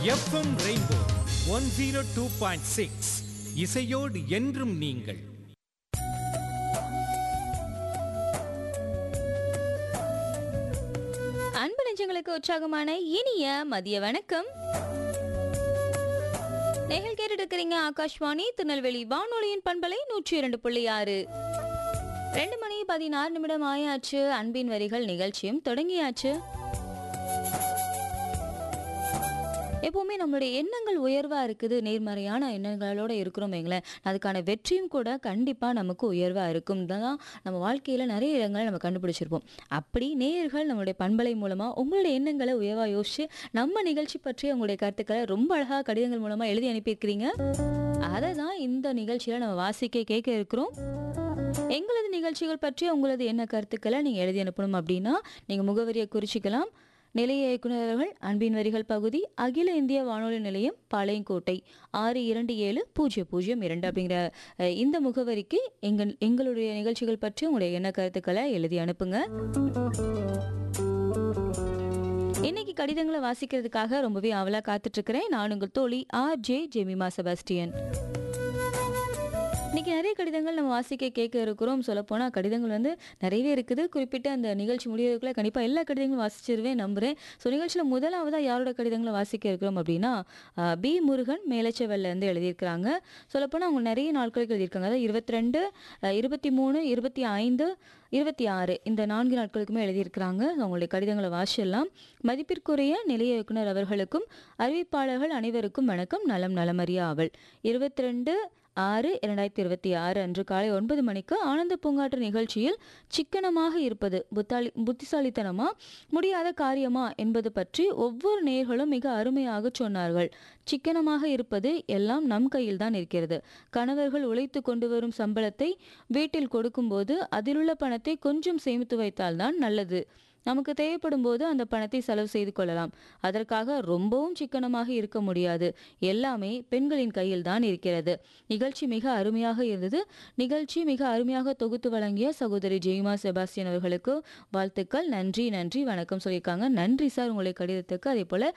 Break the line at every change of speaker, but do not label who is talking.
FM rainbow one zero two point six இசையோடு என்றும் நீங்கள்
அன்பு நெஞ்சங்களுக்கு உற்சாகமான இனிய மதிய வணக்கம் நீங்கள் கேட்டுட்டு இருக்கிறீங்க ஆகாஷ்வாணி திருநெல்வேலி வானொலியின் பண்பலை நூற்றி இரண்டு புள்ளி ஆறு ரெண்டு மணி பதினாறு நிமிடம் ஆயாச்சு அன்பின் வரிகள் நிகழ்ச்சியும் தொடங்கியாச்சு எப்பவுமே நம்மளுடைய எண்ணங்கள் உயர்வா இருக்குது நேர்மறையான எண்ணங்களோட இருக்கிறோம் வைங்களேன் அதுக்கான வெற்றியும் கூட கண்டிப்பா நமக்கு உயர்வா இருக்கும் தான் நம்ம வாழ்க்கையில நிறைய இடங்களை நம்ம கண்டுபிடிச்சிருப்போம் அப்படி நேயர்கள் நம்மளுடைய பண்பலை மூலமா உங்களுடைய எண்ணங்களை உயர்வா யோசிச்சு நம்ம நிகழ்ச்சி பற்றிய உங்களுடைய கருத்துக்களை ரொம்ப அழகா கடிதங்கள் மூலமா எழுதி அனுப்பியிருக்கிறீங்க அதை தான் இந்த நிகழ்ச்சியில நம்ம வாசிக்க கேட்க இருக்கிறோம் எங்களது நிகழ்ச்சிகள் பற்றி உங்களது என்ன கருத்துக்களை நீங்க எழுதி அனுப்பணும் அப்படின்னா நீங்க முகவரியை குறிச்சிக்கலாம் நிலைய இயக்குநர்கள் அன்பின் வரிகள் பகுதி அகில இந்திய வானொலி நிலையம் பாளையங்கோட்டை ஆறு இரண்டு ஏழு பூஜ்ஜியம் பூஜ்ஜியம் இரண்டு அப்படிங்கிற அஹ், இந்த முகவரிக்கு எங்கள் எங்களுடைய நிகழ்ச்சிகள் பற்றி உங்களுடைய என்ன கருத்துக்களை எழுதி அனுப்புங்க இன்னைக்கு கடிதங்களை வாசிக்கிறதுக்காக ரொம்பவே ஆவலா காத்துட்டு இருக்கிறேன் நான் உங்கள் தோழி ஆர் ஜே ஜெமிமா செபாஸ்டியன் இன்னைக்கு நிறைய கடிதங்கள் நம்ம வாசிக்க கேட்க இருக்கிறோம் சொல்லப்போனால் கடிதங்கள் வந்து நிறையவே இருக்குது குறிப்பிட்ட அந்த நிகழ்ச்சி முடியறதுக்குள்ள கண்டிப்பாக எல்லா கடிதங்களும் வாசிச்சிருவேன் நம்புகிறேன் ஸோ நிகழ்ச்சியில் முதலாவதாக யாரோட கடிதங்களை வாசிக்க இருக்கிறோம் அப்படின்னா ஆஹ், பி முருகன் மேலச்சவல்ல இருந்து எழுதியிருக்கிறாங்க சொல்லப்போனால் அவங்க நிறைய நாட்களுக்கு எழுதியிருக்காங்க அதாவது இருபத்தி ரெண்டு இருபத்தி மூணு இருபத்தி ஐந்து இருபத்தி ஆறு இந்த நான்கு நாட்களுக்குமே எழுதியிருக்கிறாங்க அவங்களுடைய கடிதங்களை வாசிடலாம் மதிப்பிற்குரிய நிலைய இயக்குனர் அவர்களுக்கும் அறிவிப்பாளர்கள் அனைவருக்கும் வணக்கம் நலம் நலமறிய ஆவல் இருபத்தி ரெண்டு ஆறு இரண்டாயிரத்தி இருபத்தி ஆறு அன்று காலை ஒன்பது மணிக்கு ஆனந்த பூங்காற்று நிகழ்ச்சியில் சிக்கனமாக இருப்பது புத்தாலி புத்திசாலித்தனமா முடியாத காரியமா என்பது பற்றி ஒவ்வொரு நேர்களும் மிக அருமையாக சொன்னார்கள் சிக்கனமாக இருப்பது எல்லாம் நம் கையில் தான் இருக்கிறது கணவர்கள் உழைத்து கொண்டு வரும் சம்பளத்தை வீட்டில் கொடுக்கும்போது அதிலுள்ள பணத்தை கொஞ்சம் சேமித்து வைத்தால்தான் நல்லது நமக்கு தேவைப்படும் போது அந்த பணத்தை செலவு செய்து கொள்ளலாம் அதற்காக ரொம்பவும் சிக்கனமாக இருக்க முடியாது எல்லாமே பெண்களின் கையில் தான் இருக்கிறது நிகழ்ச்சி மிக அருமையாக இருந்தது நிகழ்ச்சி மிக அருமையாக தொகுத்து வழங்கிய சகோதரி ஜெய்மா செபாஸ்டியன் அவர்களுக்கு வாழ்த்துக்கள் நன்றி நன்றி வணக்கம் சொல்லியிருக்காங்க நன்றி சார் உங்களுடைய கடிதத்துக்கு அதே போல